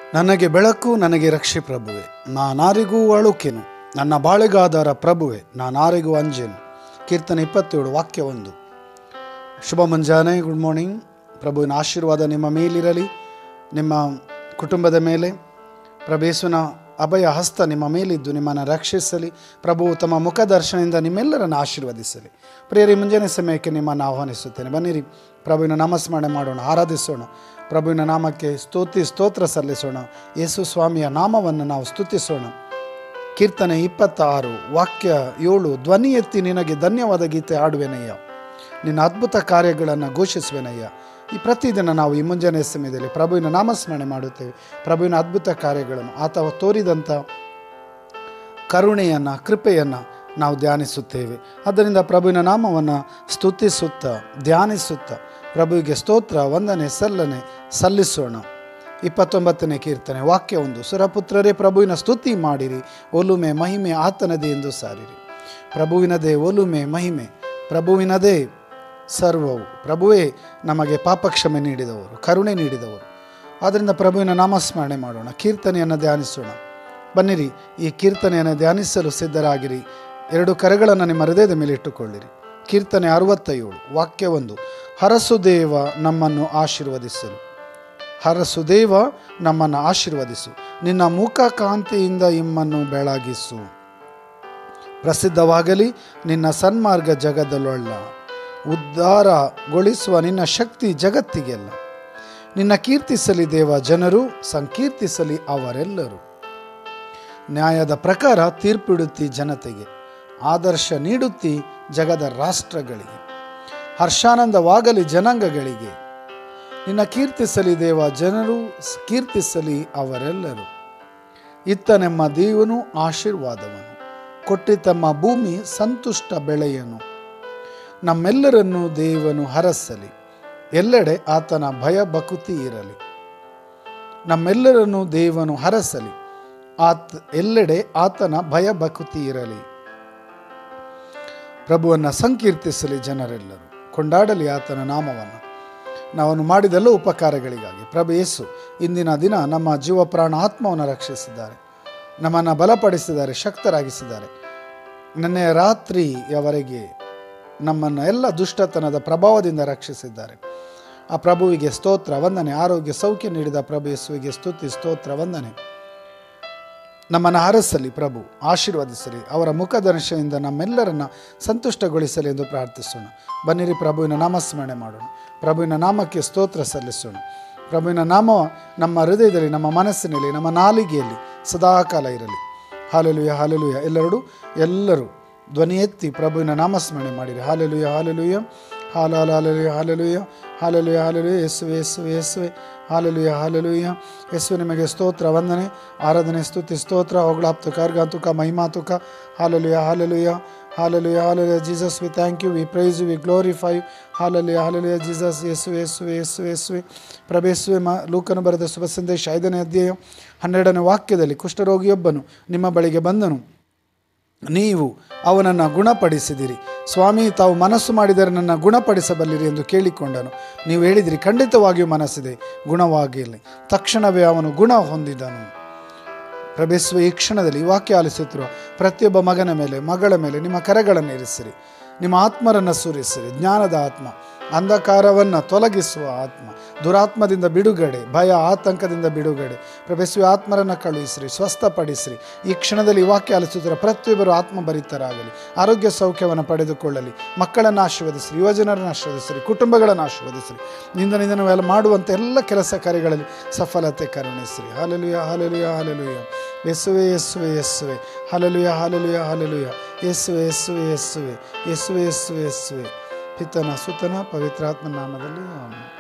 ನನಗೆ ಬೆಳಕು ನನಗೆ ರಕ್ಷೆ ಪ್ರಭುವೆ ನಾನಾರಿಗೂ ಅಳುಕೆನು ನನ್ನ ಬಾಳೆಗಾದಾರ ಪ್ರಭುವೆ ನಾನಾರಿಗೂ ಅಂಜೆನು ಕೀರ್ತನೆ ಇಪ್ಪತ್ತೇಳು ವಾಕ್ಯ ಒಂದು ಶುಭ ಮುಂಜಾನೆ ಗುಡ್ ಮಾರ್ನಿಂಗ್ ಪ್ರಭುವಿನ ಆಶೀರ್ವಾದ ನಿಮ್ಮ ಮೇಲಿರಲಿ ನಿಮ್ಮ ಕುಟುಂಬದ ಮೇಲೆ ಪ್ರಭೇಸುನ ಅಭಯ ಹಸ್ತ ನಿಮ್ಮ ಮೇಲಿದ್ದು ನಿಮ್ಮನ್ನು ರಕ್ಷಿಸಲಿ ಪ್ರಭು ತಮ್ಮ ಮುಖದರ್ಶನದಿಂದ ನಿಮ್ಮೆಲ್ಲರನ್ನು ಆಶೀರ್ವದಿಸಲಿ ಪ್ರಿಯರಿ ಮುಂಜಾನೆ ಸಮಯಕ್ಕೆ ನಿಮ್ಮನ್ನು ಆಹ್ವಾನಿಸುತ್ತೇನೆ ಬನ್ನಿರಿ ಪ್ರಭುವಿನ ನಾಮಸ್ಮರಣೆ ಮಾಡೋಣ ಆರಾಧಿಸೋಣ ಪ್ರಭುವಿನ ನಾಮಕ್ಕೆ ಸ್ತುತಿ ಸ್ತೋತ್ರ ಸಲ್ಲಿಸೋಣ ಯೇಸು ಸ್ವಾಮಿಯ ನಾಮವನ್ನು ನಾವು ಸ್ತುತಿಸೋಣ ಕೀರ್ತನೆ ಇಪ್ಪತ್ತ ಆರು ವಾಕ್ಯ ಏಳು ಧ್ವನಿ ಎತ್ತಿ ನಿನಗೆ ಧನ್ಯವಾದ ಗೀತೆ ಆಡುವೆನಯ್ಯ ನಿನ್ನ ಅದ್ಭುತ ಕಾರ್ಯಗಳನ್ನು ಘೋಷಿಸುವೆನಯ್ಯ ಈ ಪ್ರತಿದಿನ ನಾವು ಈ ಮುಂಜಾನೆ ಸಮಯದಲ್ಲಿ ಪ್ರಭುವಿನ ನಾಮಸ್ಮರಣೆ ಮಾಡುತ್ತೇವೆ ಪ್ರಭುವಿನ ಅದ್ಭುತ ಕಾರ್ಯಗಳನ್ನು ಆತ ತೋರಿದಂಥ ಕರುಣೆಯನ್ನು ಕೃಪೆಯನ್ನು ನಾವು ಧ್ಯಾನಿಸುತ್ತೇವೆ ಆದ್ದರಿಂದ ಪ್ರಭುವಿನ ನಾಮವನ್ನು ಸ್ತುತಿಸುತ್ತಾ ಧ್ಯಾನಿಸುತ್ತಾ ಪ್ರಭುವಿಗೆ ಸ್ತೋತ್ರ ವಂದನೆ ಸಲ್ಲನೆ ಸಲ್ಲಿಸೋಣ ಇಪ್ಪತ್ತೊಂಬತ್ತನೇ ಕೀರ್ತನೆ ವಾಕ್ಯ ಒಂದು ಸುರಪುತ್ರರೇ ಪ್ರಭುವಿನ ಸ್ತುತಿ ಮಾಡಿರಿ ಒಲುಮೆ ಮಹಿಮೆ ಆತನದೇ ಎಂದು ಸಾರಿರಿ ಪ್ರಭುವಿನದೇ ಒಲುಮೆ ಮಹಿಮೆ ಪ್ರಭುವಿನದೇ ಸರ್ವವು ಪ್ರಭುವೇ ನಮಗೆ ಪಾಪಕ್ಷಮೆ ನೀಡಿದವರು ಕರುಣೆ ನೀಡಿದವರು ಆದ್ದರಿಂದ ಪ್ರಭುವಿನ ನಾಮಸ್ಮರಣೆ ಮಾಡೋಣ ಕೀರ್ತನೆಯನ್ನು ಧ್ಯಾನಿಸೋಣ ಬನ್ನಿರಿ ಈ ಕೀರ್ತನೆಯನ್ನು ಧ್ಯಾನಿಸಲು ಸಿದ್ಧರಾಗಿರಿ ಎರಡು ಕರೆಗಳನ್ನು ನಿಮ್ಮ ಹೃದಯದ ಮೇಲೆ ಇಟ್ಟುಕೊಳ್ಳಿರಿ ಕೀರ್ತನೆ ಅರವತ್ತ ಏಳು ವಾಕ್ಯ ಒಂದು ಹರಸುದೇವ ನಮ್ಮನ್ನು ಆಶೀರ್ವದಿಸಲು ಹರಸುದೇವ ನಮ್ಮನ್ನು ಆಶೀರ್ವದಿಸು ನಿನ್ನ ಮುಖ ಕಾಂತಿಯಿಂದ ಇಮ್ಮನ್ನು ಬೆಳಗಿಸು ಪ್ರಸಿದ್ಧವಾಗಲಿ ನಿನ್ನ ಸನ್ಮಾರ್ಗ ಜಗದಲ್ಲೊಳ್ಳ ಉದ್ಧಾರಗೊಳಿಸುವ ನಿನ್ನ ಶಕ್ತಿ ಜಗತ್ತಿಗೆಲ್ಲ ನಿನ್ನ ಕೀರ್ತಿಸಲಿ ದೇವ ಜನರು ಸಂಕೀರ್ತಿಸಲಿ ಅವರೆಲ್ಲರೂ ನ್ಯಾಯದ ಪ್ರಕಾರ ತೀರ್ಪಿಡುತ್ತಿ ಜನತೆಗೆ ಆದರ್ಶ ನೀಡುತ್ತಿ ಜಗದ ರಾಷ್ಟ್ರಗಳಿಗೆ ಹರ್ಷಾನಂದವಾಗಲಿ ಜನಾಂಗಗಳಿಗೆ ನಿನ್ನ ಕೀರ್ತಿಸಲಿ ದೇವ ಜನರು ಕೀರ್ತಿಸಲಿ ಅವರೆಲ್ಲರೂ ಇತ್ತನೆಮ್ಮ ದೇವನು ಆಶೀರ್ವಾದವನು ಕೊಟ್ಟಿತಮ್ಮ ಭೂಮಿ ಸಂತುಷ್ಟ ಬೆಳೆಯನು ನಮ್ಮೆಲ್ಲರನ್ನು ದೇವನು ಹರಸಲಿ ಎಲ್ಲೆಡೆ ಆತನ ಭಯ ಬಕುತಿ ಇರಲಿ ನಮ್ಮೆಲ್ಲರನ್ನು ದೇವನು ಹರಸಲಿ ಆತ ಎಲ್ಲೆಡೆ ಆತನ ಭಯ ಬಕುತಿ ಇರಲಿ ಪ್ರಭುವನ್ನು ಸಂಕೀರ್ತಿಸಲಿ ಜನರೆಲ್ಲರೂ ಕೊಂಡಾಡಲಿ ಆತನ ನಾಮವನ್ನು ನಾವನ್ನು ಮಾಡಿದೆಲ್ಲ ಉಪಕಾರಗಳಿಗಾಗಿ ಪ್ರಭು ಯೇಸು ಇಂದಿನ ದಿನ ನಮ್ಮ ಜೀವ ಪ್ರಾಣ ಆತ್ಮವನ್ನು ರಕ್ಷಿಸಿದ್ದಾರೆ ನಮ್ಮನ್ನು ಬಲಪಡಿಸಿದ್ದಾರೆ ಶಕ್ತರಾಗಿಸಿದ್ದಾರೆ ನಿನ್ನೆ ರಾತ್ರಿಯವರೆಗೆ ನಮ್ಮನ್ನು ಎಲ್ಲ ದುಷ್ಟತನದ ಪ್ರಭಾವದಿಂದ ರಕ್ಷಿಸಿದ್ದಾರೆ ಆ ಪ್ರಭುವಿಗೆ ಸ್ತೋತ್ರ ವಂದನೆ ಆರೋಗ್ಯ ಸೌಖ್ಯ ನೀಡಿದ ಪ್ರಭು ಯೇಸುವಿಗೆ ಸ್ತುತಿ ಸ್ತೋತ್ರ ವಂದನೆ ನಮ್ಮನ್ನು ಹರಸಲಿ ಪ್ರಭು ಆಶೀರ್ವದಿಸಲಿ ಅವರ ಮುಖದರ್ಶನದಿಂದ ನಮ್ಮೆಲ್ಲರನ್ನ ಸಂತುಷ್ಟಗೊಳಿಸಲಿ ಎಂದು ಪ್ರಾರ್ಥಿಸೋಣ ಬನ್ನಿರಿ ಪ್ರಭುವಿನ ನಾಮಸ್ಮರಣೆ ಮಾಡೋಣ ಪ್ರಭುವಿನ ನಾಮಕ್ಕೆ ಸ್ತೋತ್ರ ಸಲ್ಲಿಸೋಣ ಪ್ರಭುವಿನ ನಾಮ ನಮ್ಮ ಹೃದಯದಲ್ಲಿ ನಮ್ಮ ಮನಸ್ಸಿನಲ್ಲಿ ನಮ್ಮ ನಾಲಿಗೆಯಲ್ಲಿ ಸದಾಕಾಲ ಇರಲಿ ಹಾಲೆಲುಯ ಹಾಲೆಲುಯ ಎಲ್ಲರೂ ಎಲ್ಲರೂ ಧ್ವನಿ ಎತ್ತಿ ಪ್ರಭುವಿನ ನಾಮಸ್ಮರಣೆ ಮಾಡಿರಿ ಹಾಲೆಲುಯ ಹಾಲೆಲುಯ ಹಾಲ ಹಾಲ ಹಾಲೆಲುಯ ಹಾಲೆಲುಯ ಹಾಲೆಲುಯ ಹಾಲೆಲುಯ ಯೇಸುವೆ ಯೇಸುವೆ ಯೇಸುವೆ ಹಾಲೆಲುಯ ಹಾಲೆಲುಯ ಯೇಸುವೆ ನಿಮಗೆ ಸ್ತೋತ್ರ ವಂದನೆ ಆರಾಧನೆ ಸ್ತುತಿ ಸ್ತೋತ್ರ ಹೊಗಳಾಪ್ತುಕ ಅರ್ಗಾಂತುಕ ಮಹಿಮಾತುಕ hallelujah hallelujah hallelujah hallelujah Jesus we thank you we praise we glorify hallelujah hallelujah Jesus ಯೇಸು ಯೇಸುವೆ ಯೇಸುವೆ ಯೇಸುವೆ ಪ್ರಭೇಸುವೆ ಮ ಲೂಕನು ಬರೆದ ಶುಭ ಸಂದೇಶ ಐದನೇ ಅಧ್ಯಾಯ ಹನ್ನೆರಡನೇ ವಾಕ್ಯದಲ್ಲಿ ಕುಷ್ಠರೋಗಿಯೊಬ್ಬನು ನಿಮ್ಮ ಬಳಿಗೆ ಬಂದನು ನೀವು ಅವನನ್ನು ಗುಣಪಡಿಸಿದಿರಿ ಸ್ವಾಮಿ ತಾವು ಮನಸ್ಸು ಮಾಡಿದರೆ ನನ್ನ ಗುಣಪಡಿಸಬಲ್ಲಿರಿ ಎಂದು ಕೇಳಿಕೊಂಡನು ನೀವು ಹೇಳಿದಿರಿ ಖಂಡಿತವಾಗಿಯೂ ಮನಸ್ಸಿದೆ ಗುಣವಾಗಿರಲಿ ತಕ್ಷಣವೇ ಅವನು ಗುಣ ಹೊಂದಿದನು ಪ್ರಭೇಸುವ ಈ ಕ್ಷಣದಲ್ಲಿ ಈ ವಾಕ್ಯ ಆಲಿಸುತ್ತಿರುವ ಪ್ರತಿಯೊಬ್ಬ ಮಗನ ಮೇಲೆ ಮಗಳ ಮೇಲೆ ನಿಮ್ಮ ಕರೆಗಳನ್ನು ಇರಿಸಿರಿ ನಿಮ್ಮ ಆತ್ಮರನ್ನು ಸುರಿಸಿರಿ ಜ್ಞಾನದ ಆತ್ಮ ಅಂಧಕಾರವನ್ನು ತೊಲಗಿಸುವ ಆತ್ಮ ದುರಾತ್ಮದಿಂದ ಬಿಡುಗಡೆ ಭಯ ಆತಂಕದಿಂದ ಬಿಡುಗಡೆ ಪ್ರಭೇಸುವ ಆತ್ಮರನ್ನು ಕಳುಹಿಸಿರಿ ಸ್ವಸ್ಥಪಡಿಸಿರಿ ಈ ಕ್ಷಣದಲ್ಲಿ ವಾಕ್ಯ ಆಲಿಸುತ್ತಿರುವ ಪ್ರತಿಯೊಬ್ಬರು ಆತ್ಮಭರಿತರಾಗಲಿ ಆರೋಗ್ಯ ಸೌಖ್ಯವನ್ನು ಪಡೆದುಕೊಳ್ಳಲಿ ಮಕ್ಕಳನ್ನು ಆಶೀರ್ವದಿಸಿರಿ ಯುವಜನರನ್ನು ಆಶೀರ್ವದಿಸಿರಿ ಕುಟುಂಬಗಳನ್ನು ಆಶೀರ್ವದಿಸಿರಿ ನಿಂದ ನಿಂದನವೆಲ್ಲ ಮಾಡುವಂಥ ಎಲ್ಲ ಕೆಲಸ ಕಾರ್ಯಗಳಲ್ಲಿ ಸಫಲತೆ ಕರುಣಿಸಿರಿ ಹಾಲೆಲುಯ ಹಾಲೆಲುಯ ಹಾಲೆಲುಯ ಯೇಸುವೆ ಯೇಸುವೆ ಯೇಸುವೆ ಹಾಲೆಲುಯ ಹಾಲೆಲುಯ ಹಾಲೆಲುಯ ಯೇಸುವೆ ಯೇಸುವೆ ಯೇಸುವೆ ಯೇಸುವೆ ಯೇಸುವೆ ಯೇಸುವೆ ಪಿತನ ಸುತನ ಪವಿತ್ರಾತ್ಮ ನಾಮದಲ್ಲಿ ಆಮೆನ್.